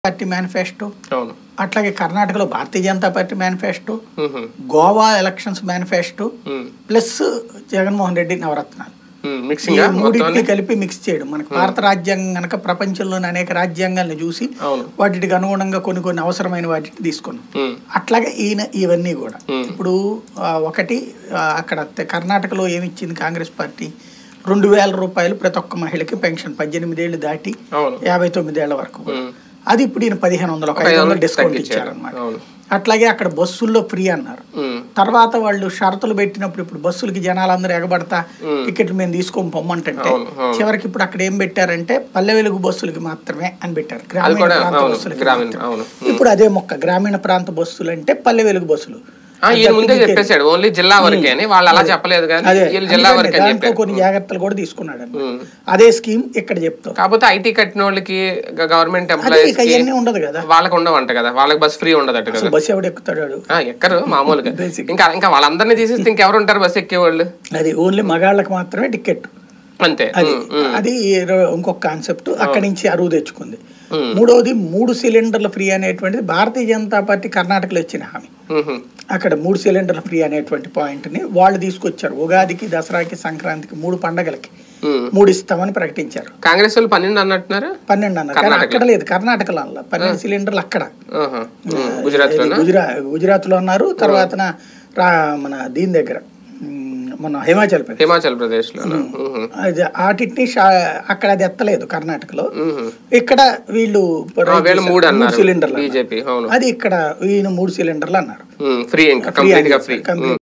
Party manifesto అవును అట్లాగే కర్ణాటకలో భారతీయ జనతా పార్టీ మేనిఫెస్టో మ్మ్. గోవా ఎలక్షన్స్ మేనిఫెస్టో మ్మ్. ప్లస్ జగన్మోహన్ రెడ్డి నవరత్నాలు మ్మ్. ఈ మిక్సింగ్ మొత్తం మూడింటిని కలిపి మిక్స్ చేయడం మనకు భారత రాజ్యాంగం కనుక ప్రపంచంలోని అనేక రాజ్యాంగాలను చూసి అవును వాటికి అనుగుణంగా కొన్ని కొన్ని అవసరమైన వాటిని తీసుకున్నాం మ్మ్. అట్లాగే ఈయన ఇవన్నీ కూడా Hmm. ఇప్పుడు ఆ, ఒకటి ఆ, అక్కడ తె- కర్ణాటకలో ఏమి ఇచ్చింది కాంగ్రెస్ పార్టీ రెండు వేల రూపాయలు ప్రతి ఒక్క మహిళకి పెన్షన్ పద్దెనిమిది ఏళ్ళు దాటి అవును యాభై తొమ్మిది ఏళ్ల వరకు కూడా. మ్మ్. అది ఇప్పుడు ఈయన పదిహేను వందలు ఒక ఒక ఐదు ఐదు వందలు వందలు డిస్కౌంట్ తగ్గించారు. ఇచ్చారనమాట అవును అట్లాగే అక్కడ బస్సుల్లో ఫ్రీ అన్నారు మ్మ్. తర్వాత వాళ్ళు షరతులు పెట్టినప్పుడు ఇప్పుడు బస్సులకి జనాలందరూ ఎగబడతా మ్మ్. టికెట్లు మేము తీసుకోము పొమ్మంటే అవును, అవును. చివరికి ఇప్పుడు అక్కడ ఏం పెట్టారంటే పల్లె వెలుగు బస్సులకి మాత్రమే అని పెట్టారు అది గ్రామీణ కూడా ప్రాంత అవును బస్సులకి గ్రామీణ మాత్రమే. అవును ఇప్పుడు అదే మొక్క గ్రామీణ ప్రాంత బస్సులు అంటే పల్లె వెలుగు బస్సులు ఆ, ఈయన ముందే చెప్పేశాడు ఓన్లీ జిల్లా వరకే అని వాళ్ళు అలా చెప్పలేదు కానీ అదే వీళ్ళు జిల్లా అందుకని వరకే అని దాంట్లో చెప్పారు కొన్ని జాగ్రత్తలు కూడా తీసుకున్నాడు అన్నమాట. మ్మ్. అదే స్కీమ్ ఇక్కడ చెప్తాం కాకపోతే ఐటీ కట్టిన వాళ్ళకి గవర్నమెంట్ అదే ఎంప్లాయీస్ ఇక అవన్నీ ఉండదు కదా వాళ్ళకి ఉండవంట కదా వాళ్ళకి బస్ ఫ్రీ ఉండదట కదా అసలు బస్సు ఎవడు ఎక్కుతాడు వాడు? ఆ, ఎక్కరు మామూలుగా Basic. ఇంకా ఇంకా వాళ్ళందరినీ తీసేస్తే ఇంకెవరు ఉంటారు బస్ ఎక్కేవాళ్ళు అది ఓన్లీ మగాళ్ళకి మాత్రమే టికెట్ అంతే అది ఉమ్, ఉమ్, అది రో- ఇంకొక కాన్సెప్ట్ అక్కడి నుంచి అరువు తెచ్చుకుంది ఉమ్, మూడవది మూడు సిలిండర్ల ఫ్రీ అనేటువంటిది భారతీయ జనతా పార్టీ కర్ణాటకలో ఇచ్చిన హామీ ఉమ్, అక్కడ మూడు సిలిండర్ల ఫ్రీ అనేటువంటి పాయింట్ని వాళ్ళు తీసుకొచ్చారు ఉగాదికి దసరాకి సంక్రాంతికి మూడు పండగలకి ఉమ్. మూడు ఇస్తామని ప్రకటించారు కాంగ్రెస్ వాళ్ళు పన్నెండు అన్నట్టున్నారు పన్నెండు అన్నారు కానీ అక్కడ లేదు కర్ణాటకలో అలా పన్నెండు సిలిండర్లు అక్కడ ఆహా, ఉమ్, గుజరాత్ లోనా గుజరా గుజరాత్లో అన్నారు తర్వాత మన దీని దగ్గర ఉమ్, మన హిమాచల్ ప్రదేశ్ హిమాచల్ ప్రదేశ్ లోనా ఉహు, అది వాటిని షా- అక్కడ అది ఎత్తలేదు కర్ణాటకలో ఉహు. ఇక్కడ వీళ్ళు ఆ, వీళ్ళు మూడు అన్నారు సిలిండర్లు అన్నారు. బీజేపీ అవును అది ఇక్కడ ఈయన మూడు సిలిండర్లు అన్నారు ఫ్రీ ఇంకా కంప్లీట్ గా ఫ్రీ కంప్లీట్